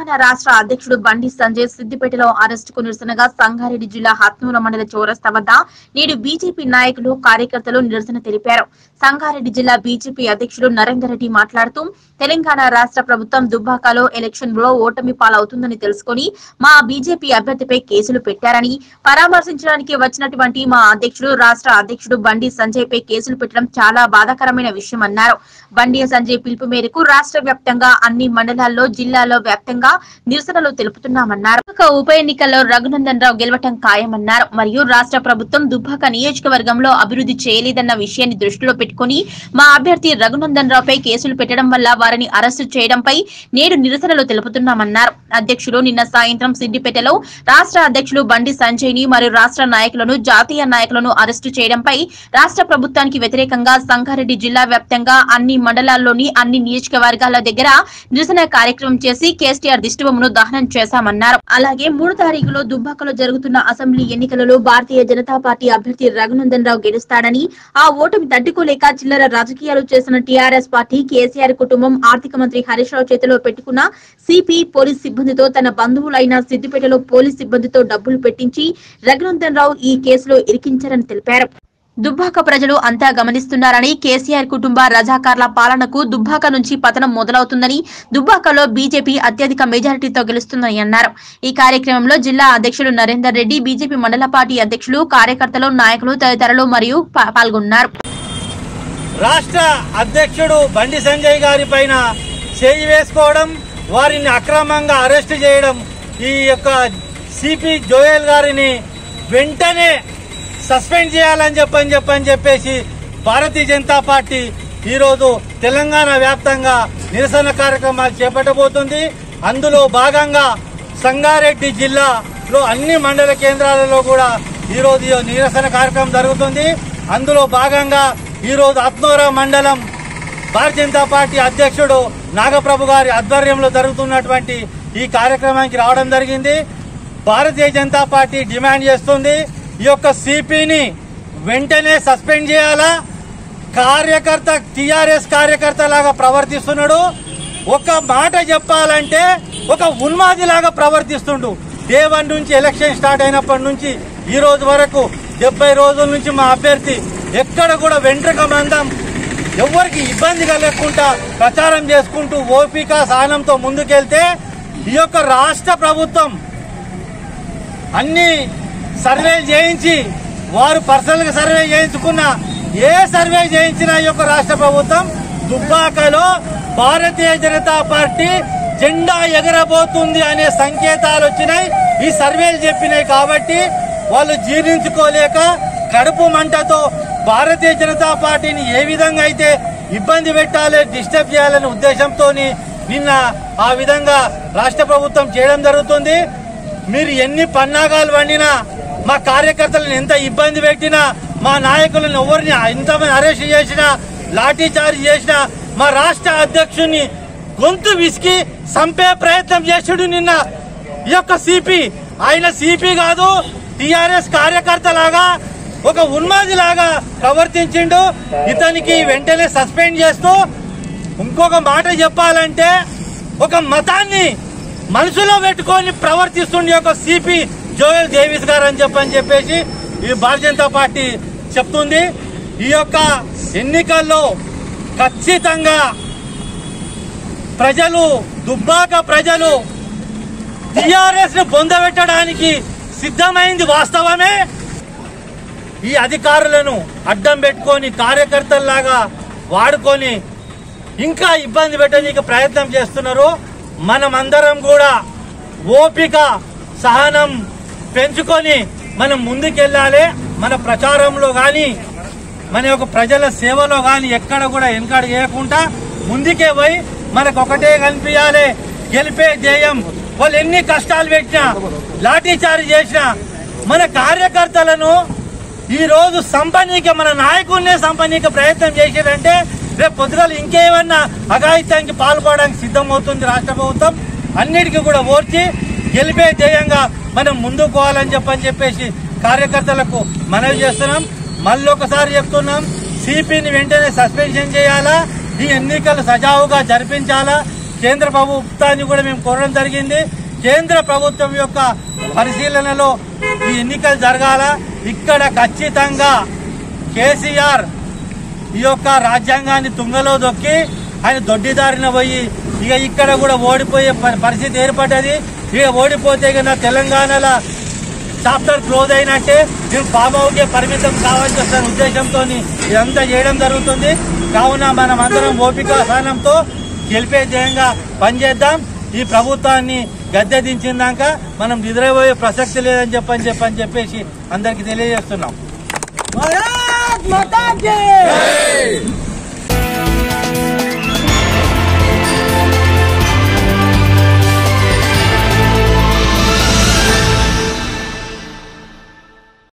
తెలంగాణ రాష్ట్ర అధ్యక్షుడు బండి సంజయ్ సిద్దిపేటలో అరెస్టుకు నిరసనగా సంగారెడ్డి జిల్లా హత్నూర మండల చౌరస్తా వద్ద నేడు బీజేపీ నాయకులు కార్యకర్తలు నిరసన తెలిపారు సంగారెడ్డి జిల్లా బీజేపీ అధ్యక్షుడు నరేందర్ రెడ్డి మాట్లాడుతూ తెలంగాణ రాష్ట్ర ప్రభుత్వం దుబ్బాకలో ఎలక్షన్ లో ఓటమి పాలవుతుందని తెలుసుకుని మా బీజేపీ అభ్యర్థిపై కేసులు పెట్టారని పరామర్శించడానికి వచ్చినటువంటి మా అధ్యక్షుడు రాష్ట్ర అధ్యక్షుడు బండి సంజయ్ పై కేసులు పెట్టడం చాలా బాధాకరమైన విషయమన్నారు బండి సంజయ్ పిలుపు మేరకు రాష్ట్ర వ్యాప్తంగా అన్ని మండలాల్లో జిల్లాలో వ్యాప్తంగా నిరసనలు తెలుపుతున్నామన్నారు ఒక ఉప ఎన్నికల్లో రఘునందన్ రావు గెలవటం ఖాయమన్నారు మరియు రాష్ట్ర ప్రభుత్వం దుబ్బాక నియోజకవర్గంలో అభివృద్ధి చేయలేదన్న విషయాన్ని దృష్టిలో పెట్టుకుని మా అభ్యర్థి రఘునందన్ రావుపై కేసులు పెట్టడం వల్ల వారిని అరెస్టు చేయడంపై నేడు నిరసనలు తెలుపుతున్నామన్నారు అధ్యక్షుడు నిన్న సాయంత్రం సిద్దిపేటలో రాష్ట్ర అధ్యక్షులు బండి సంజయ్ ని మరియు రాష్ట్ర నాయకులను జాతీయ నాయకులను అరెస్టు చేయడంపై రాష్ట్ర ప్రభుత్వానికి వ్యతిరేకంగా సంగారెడ్డి జిల్లా వ్యాప్తంగా అన్ని మండలాల్లోని అన్ని నియోజకవర్గాల దగ్గర నిరసన కార్యక్రమం చేసి కేసీఆర్ దిష్టిబొమ్మను దహనం చేశామన్నారు అలాగే మూడు తారీఖులో దుబ్బాకలో జరుగుతున్న అసెంబ్లీ ఎన్నికలలో భారతీయ జనతా పార్టీ అభ్యర్థి రఘునందన్ రావు గెలుస్తాడని ఆ ఓటమి తట్టుకోలేక చిల్లర రాజకీయాలు చేసిన టీఆర్ఎస్ పార్టీ కేసీఆర్ కుటుంబం ఆర్థిక మంత్రి హరీష్ రావు చేతిలో పెట్టుకున్న సిపి పోలీస్ సిబ్బందితో తన బంధువులైన సిద్దిపేటలో పోలీస్ సిబ్బందితో డబ్బులు పెట్టించి రఘునందన్ రావు ఈ కేసులో ఇరికించారని తెలిపారు దుబ్బాక ప్రజలు అంతా గమనిస్తున్నారని కేసీఆర్ కుటుంబ రజాకార్ల పాలనకు దుబ్బాక నుంచి పతనం మొదలవుతుందని దుబ్బాకలో బీజేపీ అత్యధిక మెజారిటీతో గెలుస్తుందని అన్నారు ఈ కార్యక్రమంలో జిల్లా అధ్యక్షులు నరేందర్ రెడ్డి బీజేపీ మండల పార్టీ అధ్యక్షులు కార్యకర్తలు నాయకులు తదితరులు మరియు పా- పాల్గొన్నారు రాష్ట్ర అధ్యక్షుడు బండి సంజయ్ గారి పైన చేయి వేసుకోవడం వారిని అక్రమంగా అరెస్ట్ చేయడం ఈ యొక్క సిపి జోయల్ గారిని వెంటనే సస్పెండ్ చేయాలని చెప్పని చెప్పని చెప్పేసి భారతీయ జనతా పార్టీ ఈరోజు తెలంగాణ వ్యాప్తంగా నిరసన కార్యక్రమాలు చేపట్టబోతుంది అందులో భాగంగా సంగారెడ్డి జిల్లాలో అన్ని మండల కేంద్రాలలో కూడా ఈరోజు ఈ నిరసన కార్యక్రమం జరుగుతుంది అందులో భాగంగా ఈరోజు అత్నోరా మండలం భారతీయ జనతా పార్టీ అధ్యక్షుడు నాగప్రభు గారి ఆధ్వర్యంలో జరుగుతున్నటువంటి ఈ కార్యక్రమానికి రావడం జరిగింది భారతీయ జనతా పార్టీ డిమాండ్ చేస్తుంది ఈ యొక్క సిపిని వెంటనే సస్పెండ్ చేయాలా కార్యకర్త టిఆర్ఎస్ కార్యకర్త లాగా ప్రవర్తిస్తున్నాడు ఒక మాట చెప్పాలంటే ఒక ఉన్మాది లాగా ప్రవర్తిస్తుండు డే వన్ నుంచి ఎలక్షన్ స్టార్ట్ అయినప్పటి నుంచి ఈ రోజు వరకు డెబ్బై రోజుల నుంచి మా అభ్యర్థి ఎక్కడ కూడా వెంట్రుక మందం ఎవరికి ఇబ్బంది కలగకుండా ప్రచారం చేసుకుంటూ ఓపిక సహనంతో ముందుకెళ్తే ఈ యొక్క రాష్ట్ర ప్రభుత్వం అన్ని సర్వేలు చేయించి వారు పర్సనల్ గా సర్వే చేయించుకున్న ఏ సర్వే చేయించిన ఈ యొక్క రాష్ట్ర ప్రభుత్వం దుబ్బాకలో భారతీయ జనతా పార్టీ జెండా ఎగరబోతుంది అనే సంకేతాలు వచ్చినాయి ఈ సర్వేలు చెప్పినాయి కాబట్టి వాళ్ళు జీర్ణించుకోలేక కడుపు మంటతో భారతీయ జనతా పార్టీని ఏ విధంగా అయితే ఇబ్బంది పెట్టాలి డిస్టర్బ్ చేయాలనే ఉద్దేశంతో నిన్న ఆ విధంగా రాష్ట్ర ప్రభుత్వం చేయడం జరుగుతుంది మీరు ఎన్ని పన్నాగాలు వండినా మా కార్యకర్తలను ఎంత ఇబ్బంది పెట్టినా మా నాయకులను ఎవరిని ఎంతమంది అరెస్ట్ చేసినా లాఠీ చార్జ్ చేసినా మా రాష్ట్ర అధ్యక్షుని గొంతు విసికి చంపే ప్రయత్నం చేసాడు నిన్న ఈ యొక్క సిపి ఆయన సిపి కాదు టిఆర్ఎస్ కార్యకర్త లాగా ఒక ఉన్మాది లాగా ప్రవర్తించిండు ఇతనికి వెంటనే సస్పెండ్ చేస్తూ ఇంకొక మాట చెప్పాలంటే ఒక మతాన్ని మనసులో పెట్టుకొని ప్రవర్తిస్తుండే ఒక సిపి జోయల్ డేవిస్ గారు అని చెప్పని చెప్పేసి ఈ భారతీయ జనతా పార్టీ చెప్తుంది ఈ యొక్క ఎన్నికల్లో ఖచ్చితంగా ప్రజలు దుబ్బాక ప్రజలు టిఆర్ఎస్ ను పొందబెట్టడానికి సిద్ధమైంది వాస్తవమే ఈ అధికారులను అడ్డం పెట్టుకొని కార్యకర్తల్లాగా వాడుకొని ఇంకా ఇబ్బంది పెట్టడానికి ప్రయత్నం చేస్తున్నారు మనమందరం కూడా ఓపిక సహనం పెంచుకొని మనం ముందుకెళ్ళాలి మన ప్రచారంలో కానీ మన యొక్క ప్రజల సేవలో కానీ ఎక్కడ కూడా వెనకాడ చేయకుండా ముందుకే పోయి మనకు ఒకటే కనిపించాలి గెలిపే ధ్యేయం వాళ్ళు ఎన్ని కష్టాలు పెట్టినా లాఠీ చార్జ్ చేసినా మన కార్యకర్తలను ఈ రోజు సంపనీకి మన నాయకుల్నే సంపనీకి ప్రయత్నం చేసేదంటే రేపు పొద్దుగాలు ఇంకేమన్నా అఘాయిత్యానికి పాల్గొనడానికి సిద్ధమవుతుంది రాష్ట్ర ప్రభుత్వం అన్నిటికీ కూడా ఓర్చి గెలిపే ధ్యేయంగా మనం ముందుకు పోవాలని చెప్పని చెప్పేసి కార్యకర్తలకు మనవి చేస్తున్నాం మళ్ళీ ఒకసారి చెప్తున్నాం సిపిని వెంటనే సస్పెన్షన్ చేయాలా ఈ ఎన్నికలు సజావుగా జరిపించాలా కేంద్ర ప్రభుత్వాన్ని కూడా మేము కోరడం జరిగింది కేంద్ర ప్రభుత్వం యొక్క పరిశీలనలో ఈ ఎన్నికలు జరగాల ఇక్కడ ఖచ్చితంగా కేసీఆర్ ఈ యొక్క రాజ్యాంగాన్ని తుంగలో దొక్కి ఆయన దొడ్డిదారిన పోయి ఇక ఇక్కడ కూడా ఓడిపోయే ప- పరిస్థితి ఏర్పడ్డది ఇక ఓడిపోతే ఇక నా తెలంగాణలో చాప్టర్ క్లోజ్ అయినట్టే నేను ఫామ్ హౌస్కే పరిమితం కావాల్సి వస్తున్న ఉద్దేశంతో ఇదంతా చేయడం జరుగుతుంది కావున మనం అందరం ఓపిక సహనంతో గెలిపే ధ్యేయంగా పనిచేద్దాం ఈ ప్రభుత్వాన్ని గద్దె దించిందాక మనం నిద్రపోయే ప్రసక్తి లేదని చెప్పని చెప్పని చెప్పేసి అందరికి తెలియజేస్తున్నాం भारत माता की